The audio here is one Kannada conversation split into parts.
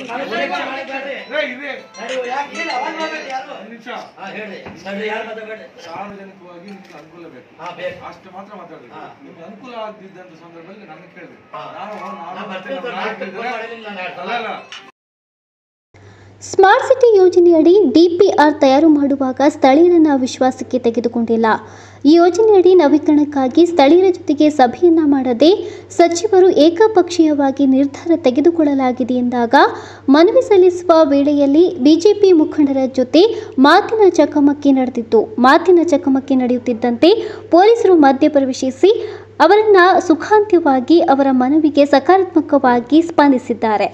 ಏ, ಇದೆ. ಒಂದ್ ನಿಮಿಷ. ಸಾರ್ವಜನಿಕವಾಗಿ ನಿಮ್ಗೆ ಅನುಕೂಲ ಬೇಕು ಅಷ್ಟು ಮಾತ್ರ ಮಾತಾಡ್ಬೇಕು ಹಾ. ನಿಮ್ಗೆ ಅನುಕೂಲ ಆಗದಿದ್ದಂತ ಸಂದರ್ಭದಲ್ಲಿ ನನ್ನ ಕೇಳ್ಬೇಕು ಹಾ. ನಾನು ನಾನು ನಾನು ಮತ್ತೆ ಬರ್ತೀನಿ ನಮ್ಮ ಸರ್, ನಾಯಕರು ನಾನು ಇದ್ದಾರೆ. ಮಾಡಿಲ್ಲ, ನಾನು ಹೇಳ್ತಾ ಅಲ್ಲ, ಅಲ್ಲ. ಸ್ಮಾರ್ಟ್ ಸಿಟಿ ಯೋಜನೆಯಡಿ ಡಿಪಿಆರ್ ತಯಾರು ಮಾಡುವಾಗ ಸ್ಥಳೀಯರನ್ನ ವಿಶ್ವಾಸಕ್ಕೆ ತೆಗೆದುಕೊಂಡಿಲ್ಲ ಈ ಯೋಜನೆಯಡಿ ನವೀಕರಣಕ್ಕಾಗಿ ಸ್ಥಳೀಯರ ಜೊತೆಗೆ ಸಭೆಯನ್ನ ಮಾಡದೆ ಸಚಿವರು ಏಕಪಕ್ಷೀಯವಾಗಿ ನಿರ್ಧಾರ ತೆಗೆದುಕೊಳ್ಳಲಾಗಿದೆ ಎಂದಾಗ ಮನವಿ ಸಲ್ಲಿಸುವ ವೇಳೆಯಲ್ಲಿ ಬಿಜೆಪಿ ಮುಖಂಡರ ಜೊತೆ ಮಾತಿನ ಚಕಮಕಿ ನಡೆದಿತ್ತು ಮಾತಿನ ಚಕಮಕಿ ನಡೆಯುತ್ತಿದ್ದಂತೆ ಪೊಲೀಸರು ಮಧ್ಯ ಪ್ರವೇಶಿಸಿ ಅವರನ್ನ ಸುಖಾಂತ್ಯವಾಗಿ ಅವರ ಮನವಿಗೆ ಸಕಾರಾತ್ಮಕವಾಗಿ ಸ್ಪಂದಿಸಿದ್ದಾರೆ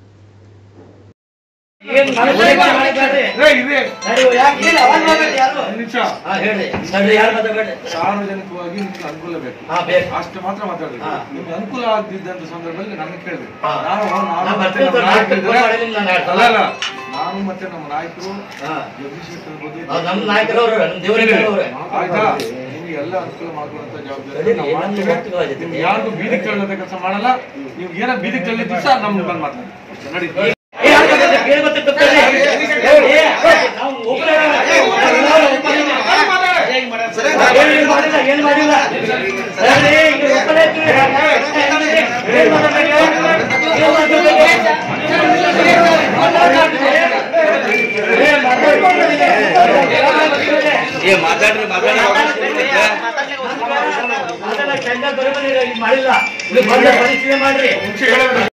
ಏನ್ ಮನಸ್ಸಿಗೆ ಮಾಡಿದ್ದಾರೆ? ಏ, ಇದೆ. ನಡೆಯುವ ಯಾಕೆ ಇಲ್ಲ, ಅವಾಗ ಹೋಗ್ಬೇಡಿ ಯಾರು? ಒಂದ್ ನಿಮಿಷ. ಹಾ, ಹೇಳಿ ನಡ್ರಿ, ಯಾರು ಮಾತಾಡ್ಬೇಡಿ. ಸಾರ್ವಜನಿಕವಾಗಿ ನಿಮ್ಗೆ ಅನುಕೂಲ ಬೇಕು ಹಾ, ಬೇಕು. ಅಷ್ಟು ಮಾತ್ರ ಮಾತಾಡ್ಬೇಕು ಹಾ. ನಿಮ್ಗೆ ಅನುಕೂಲ ಆಗದಿದ್ದಂತ ಸಂದರ್ಭದಲ್ಲಿ ನನ್ನ ಕೇಳ್ಬೇಕು ಹಾ. ನಾನು ನಾನು ನಾನು ಮತ್ತೆ ಬರ್ತೀನಿ ನಮ್ಮ ಸರ್, ನಾಯಕರು ನಾನು ಇದ್ದಾರೆ. ಮಾಡಿಲ್ಲ, ನಾನು ಹೇಳ್ತಾ ಅಲ್ಲ, ಅಲ್ಲ. ನಾನು ಮತ್ತೆ ನಮ್ಮ ನಾಯಕರು ಹಾ. ಜಗದೀಶ್ ಶೆಟ್ಟರ್ ಇರ್ಬೋದು. ಅವ್ರು ನಮ್ಮ ನಾಯಕರವ್ರು, ನಮ್ಮ ದೇವರಿಗರವ್ರೆ. ಆಯ್ತಾ ನಿಮ್ಗೆ ಎಲ್ಲ ಅನುಕೂಲ ಮಾಡ್ಕೊಡಂತ ಜವಾಬ್ದಾರಿ ನಡೀರಿ, ನಾವು ನಮ್ದು ಮಾಡ್ತೀವಿ. ಒಟ್ಟಿಗೆ ಹೋಗಿದೆ. ನಿಮ್ಗೆ ಯಾರಿಗೂ ಬೀದಿ ತಳ್ಳದ ಕೆಲಸ ಮಾಡಲ್ಲ ನೀವು ಏನೋ ಬೀದಿ ತಳ್ಳಿ ದಿವಸ ನಮ್ಗೆ ಬಂದು ಮಾತಾಡಿ ಅಷ್ಟೇ, ನಡಿ ಏ, ಯಾರು ಮಾತಾಡ್ತಾರೆ? ಕೇಳಿ ಮತ್ತೆ ತಪ್ಪೇಳಿ. ಹೇಳಿ, ಏ, ನಾವು ಒಬ್ರೇ ಇರೋಣ. ಎಲ್ಲರೂ ಒಬ್ಬರೇ ಇರೋಣ. ಏನ್ ಏನ್ ಮಾಡಿಲ್ಲ, ಏನ್ ಮಾಡಿಲ್ಲ. ಹೇಳಿ, ಈಗ ಒಬ್ಬರೇ ಇರ್ತೀವಿ. ಏನ್ ಮಾತಾಡ್ಬೇಡಿ? ಏನ್ ಮಾತಾಡ್ಬೇಡಿ? ಏನ್ ಮಾತಾಡ್ಬೇಡಿ? ಏ ಮಾತಾಡ್ರಿ ಮಾತಾಡಿ ಅದೆಲ್ಲ ಟೆಂಡರ್ ಬರೋಬರಿ ಇಲ್ಲ, ಇಲ್ಲಿ ಮಾಡಿಲ್ಲ ಇದು ಬಂದ ಪರಿಶೀಲನೆ ಮಾಡ್ರಿ ಮುಂಚೆ ಹೇಳಿದ್ರೆ